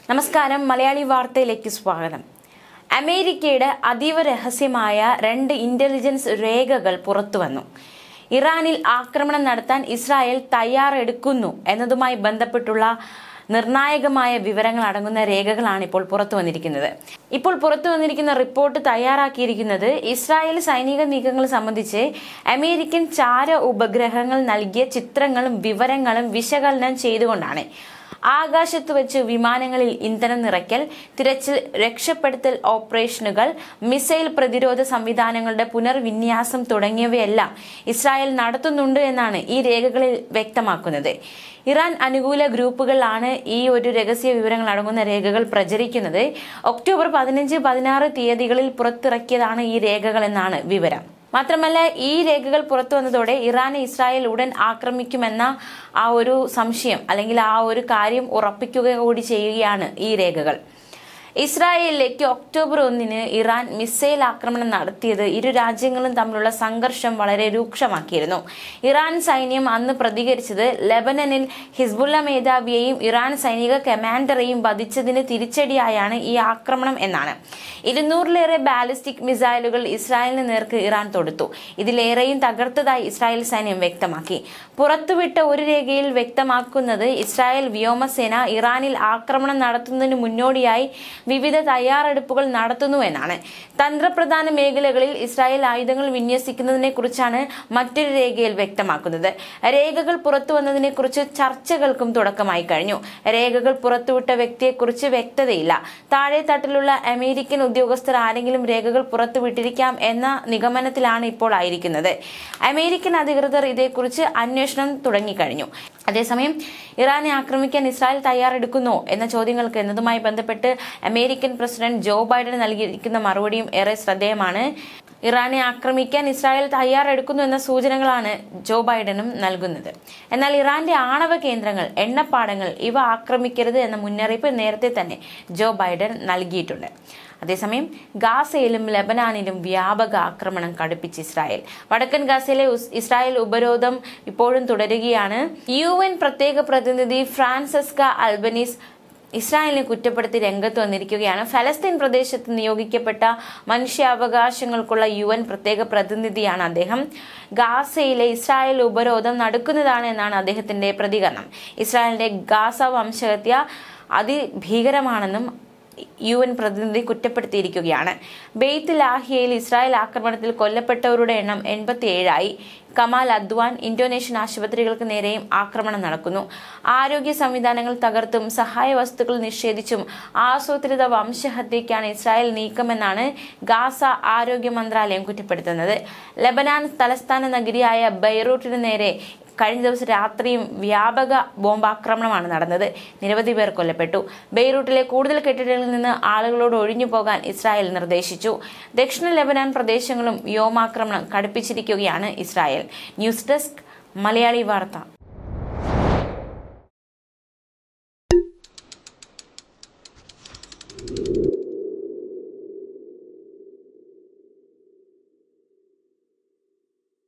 നമസ്കാരം മലയാളി വാർത്തയിലേക്ക് സ്വാഗതം അമേരിക്കയുടെ അതീവ രഹസ്യമായ രണ്ട് ഇന്റലിജൻസ് രേഖകൾ പുറത്തുവന്നു ഇറാനിൽ ആക്രമണം നടത്താൻ ഇസ്രായേൽ തയ്യാറെടുക്കുന്നു എന്നതുമായി ബന്ധപ്പെട്ടുള്ള നിർണായകമായ വിവരങ്ങൾ അടങ്ങുന്ന രേഖകളാണ് ഇപ്പോൾ പുറത്തു വന്നിരിക്കുന്നത് ഇപ്പോൾ പുറത്തു വന്നിരിക്കുന്ന റിപ്പോർട്ട് തയ്യാറാക്കിയിരിക്കുന്നത് ഇസ്രായേൽ സൈനിക നീക്കങ്ങൾ സംബന്ധിച്ച് അമേരിക്കൻ ചാര ഉപഗ്രഹങ്ങൾ നൽകിയ ചിത്രങ്ങളും വിവരങ്ങളും വിശകലനം ചെയ്തുകൊണ്ടാണ് ആകാശത്ത് വെച്ച് വിമാനങ്ങളിൽ ഇന്ധനം നിറയ്ക്കൽ തിരച്ചിൽ രക്ഷപ്പെടുത്തൽ ഓപ്പറേഷനുകൾ മിസൈൽ പ്രതിരോധ സംവിധാനങ്ങളുടെ പുനർവിന്യാസം തുടങ്ങിയവയെല്ലാം ഇസ്രായേൽ നടത്തുന്നുണ്ട് എന്നാണ് ഈ രേഖകളിൽ വ്യക്തമാക്കുന്നത് ഇറാൻ അനുകൂല ഗ്രൂപ്പുകളാണ് ഈ ഒരു രഹസ്യ വിവരങ്ങൾ അടങ്ങുന്ന രേഖകൾ പ്രചരിക്കുന്നത് ഒക്ടോബർ പതിനഞ്ച് പതിനാറ് തീയതികളിൽ പുറത്തിറക്കിയതാണ് ഈ രേഖകൾ എന്നാണ് വിവരം മാത്രമല്ല ഈ രേഖകൾ പുറത്തു വന്നതോടെ ഇറാനെ ഇസ്രായേൽ ഉടൻ ആക്രമിക്കുമെന്ന ആ ഒരു സംശയം അല്ലെങ്കിൽ ആ ഒരു കാര്യം ഉറപ്പിക്കുക കൂടി ചെയ്യുകയാണ് ഈ രേഖകൾ ഇസ്രായേലിലേക്ക് ഒക്ടോബർ ഒന്നിന് ഇറാൻ മിസൈൽ ആക്രമണം നടത്തിയത് ഇരു രാജ്യങ്ങളും തമ്മിലുള്ള സംഘർഷം വളരെ രൂക്ഷമാക്കിയിരുന്നു ഇറാൻ സൈന്യം അന്ന് പ്രതികരിച്ചത് ലെബനനിൽ ഹിസ്ബുള്ള മേധാവിയെയും ഇറാൻ സൈനിക കമാൻഡറെയും വധിച്ചതിന് തിരിച്ചടിയായാണ് ഈ ആക്രമണം എന്നാണ് ഇരുന്നൂറിലേറെ ബാലിസ്റ്റിക് മിസൈലുകൾ ഇസ്രായേലിന് നേർക്ക് ഇറാൻ തൊടുത്തു ഇതിലേറെയും തകർത്തതായി ഇസ്രായേൽ സൈന്യം വ്യക്തമാക്കി പുറത്തുവിട്ട ഒരു രേഖയിൽ വ്യക്തമാക്കുന്നത് ഇസ്രായേൽ വ്യോമസേന ഇറാനിൽ ആക്രമണം നടത്തുന്നതിന് മുന്നോടിയായി വിവിധ തയ്യാറെടുപ്പുകൾ നടത്തുന്നു എന്നാണ് തന്ത്രപ്രധാന മേഖലകളിൽ ഇസ്രായേൽ ആയുധങ്ങൾ വിന്യസിക്കുന്നതിനെ കുറിച്ചാണ് മറ്റൊരു രേഖയിൽ വ്യക്തമാക്കുന്നത് രേഖകൾ പുറത്തു വന്നതിനെ കുറിച്ച് ചർച്ചകൾക്കും തുടക്കമായി കഴിഞ്ഞു രേഖകൾ പുറത്തുവിട്ട വ്യക്തിയെക്കുറിച്ച് വ്യക്തതയില്ല താഴെ തട്ടിലുള്ള അമേരിക്കൻ ഉദ്യോഗസ്ഥർ ആരെങ്കിലും രേഖകൾ പുറത്തുവിട്ടിരിക്കാം എന്ന നിഗമനത്തിലാണ് ഇപ്പോൾ ആയിരിക്കുന്നത് അമേരിക്കൻ അധികൃതർ ഇതേക്കുറിച്ച് അന്വേഷണം തുടങ്ങിക്കഴിഞ്ഞു അതേസമയം ഇറാനെ ആക്രമിക്കാൻ ഇസ്രായേൽ തയ്യാറെടുക്കുന്നോ എന്ന ചോദ്യങ്ങൾക്ക് എന്നതുമായി ബന്ധപ്പെട്ട് അമേരിക്കൻ പ്രസിഡന്റ് ജോ ബൈഡൻ നൽകിയിരിക്കുന്ന മറുപടിയും ഏറെ ശ്രദ്ധേയമാണ് ഇറാനെ ആക്രമിക്കാൻ ഇസ്രായേൽ തയ്യാറെടുക്കുന്നു എന്ന സൂചനകളാണ് ജോ ബൈഡനും നൽകുന്നത് എന്നാൽ ഇറാന്റെ ആണവ കേന്ദ്രങ്ങൾ എണ്ണപ്പാടങ്ങൾ ഇവ ആക്രമിക്കരുത് എന്ന മുന്നറിയിപ്പ് നേരത്തെ തന്നെ ജോ ബൈഡൻ നൽകിയിട്ടുണ്ട് അതേസമയം ഗാസയിലും ലബനാനിലും വ്യാപക ആക്രമണം കടുപ്പിച്ച് ഇസ്രായേൽ വടക്കൻ ഗാസയിലെ ഉസ് ഇസ്രായേൽ ഉപരോധം ഇപ്പോഴും തുടരുകയാണ് യു എൻ പ്രത്യേക പ്രതിനിധി ഫ്രാൻസസ്ക അൽബനീസ് ഇസ്രായേലിനെ കുറ്റപ്പെടുത്തി രംഗത്ത് വന്നിരിക്കുകയാണ് ഫലസ്തീൻ പ്രദേശത്ത് നിയോഗിക്കപ്പെട്ട മനുഷ്യാവകാശങ്ങൾക്കുള്ള യു എൻ പ്രത്യേക പ്രതിനിധിയാണ് അദ്ദേഹം ഗാസയിലെ ഇസ്രായേൽ ഉപരോധം നടക്കുന്നതാണ് എന്നാണ് അദ്ദേഹത്തിന്റെ പ്രതികരണം ഇസ്രായേലിന്റെ ഗാസ വംശഹത്യ അതിഭീകരമാണെന്നും യു എൻ പ്രതിനിധി കുറ്റപ്പെടുത്തിയിരിക്കുകയാണ് ബെയ്ത്ത് ലാഹിയയിൽ ഇസ്രായേൽ ആക്രമണത്തിൽ കൊല്ലപ്പെട്ടവരുടെ എണ്ണം എൺപത്തിയേഴായി കമാൽ അദ്വാൻ ഇന്തോനേഷ്യൻ ആശുപത്രികൾക്ക് നേരെയും ആക്രമണം നടക്കുന്നു ആരോഗ്യ സംവിധാനങ്ങൾ തകർത്തും സഹായ വസ്തുക്കൾ നിഷേധിച്ചും ആസൂത്രിത വംശഹത്യയ്ക്കാണ് ഇസ്രായേൽ നീക്കമെന്നാണ് ഗാസ ആരോഗ്യ മന്ത്രാലയം കുറ്റപ്പെടുത്തുന്നത് ലബനാൻ തലസ്ഥാന നഗരിയായ ബൈറൂട്ടിന് നേരെ കഴിഞ്ഞ ദിവസം രാത്രിയും വ്യാപക ബോംബാക്രമണമാണ് നടന്നത് നിരവധി പേർ കൊല്ലപ്പെട്ടു ബെയ്റൂട്ടിലെ കൂടുതൽ കെട്ടിടങ്ങളിൽ നിന്ന് ആളുകളോട് ഒഴിഞ്ഞു പോകാൻ ഇസ്രായേൽ നിർദ്ദേശിച്ചു ദക്ഷിണ ലബനാൻ പ്രദേശങ്ങളും വ്യോമാക്രമണം കടുപ്പിച്ചിരിക്കുകയാണ് ഇസ്രായേൽ ന്യൂസ് ഡെസ്ക് മലയാളി വാർത്ത